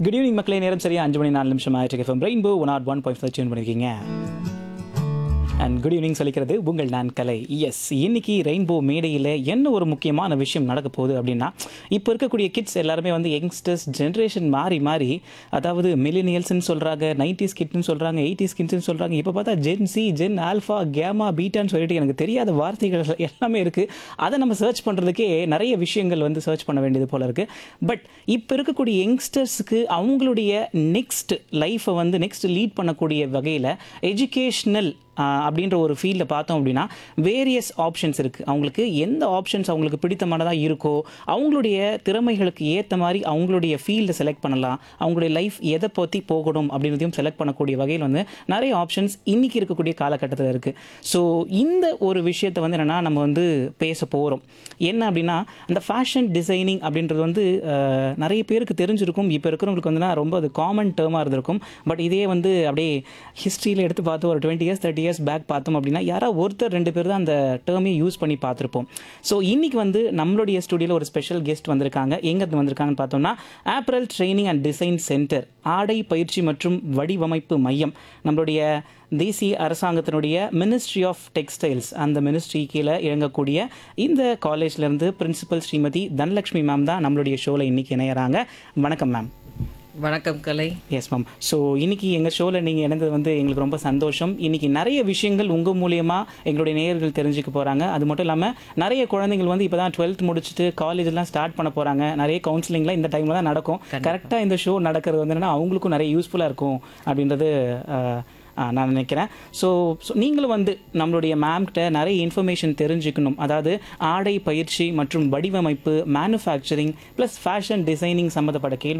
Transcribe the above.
good evening மக்களே நேரம் சரியா அஞ்சு மணி நாலு நிமிஷம் ஆயிட்டு FM rainbow one oh one point tune பண்ணியிருக்கீங்க அண்ட் குட் ஈவினிங் சொல்லிக்கிறது உங்கள் நான் கலை எஸ் இன்னைக்கு ரெயின்போ மேடையில் என்ன ஒரு முக்கியமான விஷயம் நடக்க போகுது அப்படின்னா இப்போ இருக்கக்கூடிய கிட்ஸ் எல்லாருமே வந்து யங்ஸ்டர்ஸ் ஜென்ரேஷன் மாறி மாறி அதாவது மில்லினியல்ஸ்னு சொல்கிறாங்க நைன்டிஸ் கிட்னு சொல்கிறாங்க எயிட்டிஸ் கிட்ஸ்னு சொல்கிறாங்க இப்போ பார்த்தா ஜென் சி ஜென் ஆல்ஃபா கேமா பீட்டான்னு சொல்லிட்டு எனக்கு தெரியாத வார்த்தைகள் எல்லாமே இருக்குது அதை நம்ம சர்ச் பண்ணுறதுக்கே நிறைய விஷயங்கள் வந்து சர்ச் பண்ண வேண்டியது போல இருக்குது பட் இப்போ இருக்கக்கூடிய யங்ஸ்டர்ஸுக்கு அவங்களுடைய நெக்ஸ்ட் லைஃப்பை வந்து நெக்ஸ்ட் லீட் பண்ணக்கூடிய வகையில் எஜுகேஷ்னல் அப்படின்ற ஒரு ஃபீல்டில் பார்த்தோம் அப்படின்னா வேரியஸ் ஆப்ஷன்ஸ் இருக்குது அவங்களுக்கு எந்த ஆப்ஷன்ஸ் அவங்களுக்கு பிடித்தமானதாக இருக்கோ அவங்களுடைய திறமைகளுக்கு ஏற்ற மாதிரி அவங்களுடைய ஃபீல்டை செலக்ட் பண்ணலாம் அவங்களுடைய லைஃப் எதை பற்றி போகணும் அப்படின்றதையும் செலக்ட் பண்ணக்கூடிய வகையில் வந்து நிறைய ஆப்ஷன்ஸ் இன்றைக்கி இருக்கக்கூடிய காலகட்டத்தில் இருக்குது ஸோ இந்த ஒரு விஷயத்தை வந்து என்னென்னா நம்ம வந்து பேச போகிறோம் என்ன அப்படின்னா அந்த ஃபேஷன் டிசைனிங் அப்படின்றது வந்து அஹ், நிறைய பேருக்கு தெரிஞ்சிருக்கும் இப்போ இருக்கிறவங்களுக்கு வந்து ரொம்ப அது காமன் டேர்மாக இருந்திருக்கும் பட் இதே வந்து அப்படியே ஹிஸ்ட்ரியில் எடுத்து பார்த்து ஒரு twenty years thirty years back பார்த்தோம் அப்படின்னா யாராவது ஒருத்தர் ரெண்டு பேர் தான் அந்த டேர்மே யூஸ் பண்ணி பார்த்துருப்போம் ஸோ இன்னைக்கு வந்து நம்மளுடைய ஸ்டுடியோவில் ஒரு ஸ்பெஷல் கெஸ்ட் வந்திருக்காங்க எங்கேருந்து வந்திருக்காங்கன்னு பார்த்தோம்னா apparel training and design centre ஆடை பயிற்சி மற்றும் வடிவமைப்பு மையம் நம்மளுடைய தேசிய அரசாங்கத்தினுடைய மினிஸ்ட்ரி ஆஃப் டெக்ஸ்டைல்ஸ் அந்த மினிஸ்ட்ரி கீழே இயங்கக்கூடிய இந்த காலேஜ்லேருந்து பிரின்சிபல் ஸ்ரீமதி தனலட்சுமி மேம் தான் நம்மளுடைய ஷோவில் இன்னைக்கு இணையறாங்க வணக்கம் மேம் வணக்கம் கலை எஸ் மேம் ஸோ இன்னைக்கு எங்கள் ஷோவில் நீங்கள் இணைந்தது வந்து எங்களுக்கு ரொம்ப சந்தோஷம் இன்னைக்கு நிறைய விஷயங்கள் உங்கள் மூலியமா எங்களுடைய நேயர்கள் தெரிஞ்சுக்க போகிறாங்க அது மட்டும் இல்லாமல் நிறைய குழந்தைகள் வந்து இப்போ தான் டுவெல்த் முடிச்சுட்டு காலேஜ்லாம் ஸ்டார்ட் பண்ண போகிறாங்க நிறைய கவுன்சிலிங்லாம் இந்த டைமில் தான் நடக்கும் கரெக்டாக இந்த ஷோ நடக்கிறது வந்து என்னன்னா அவங்களுக்கும் நிறைய யூஸ்ஃபுல்லாக இருக்கும் அப்படின்றது அஹ், ஆ, நான் நினைக்கிறேன் ஸோ நீங்களும் வந்து நம்மளுடைய மேம்கிட்ட நிறைய இன்ஃபர்மேஷன் தெரிஞ்சுக்கணும் அதாவது ஆடை பயிற்சி மற்றும் வடிவமைப்பு மேனுஃபேக்சரிங் ப்ளஸ் ஃபேஷன் டிசைனிங் சம்மந்தப்பட்ட கேள்வி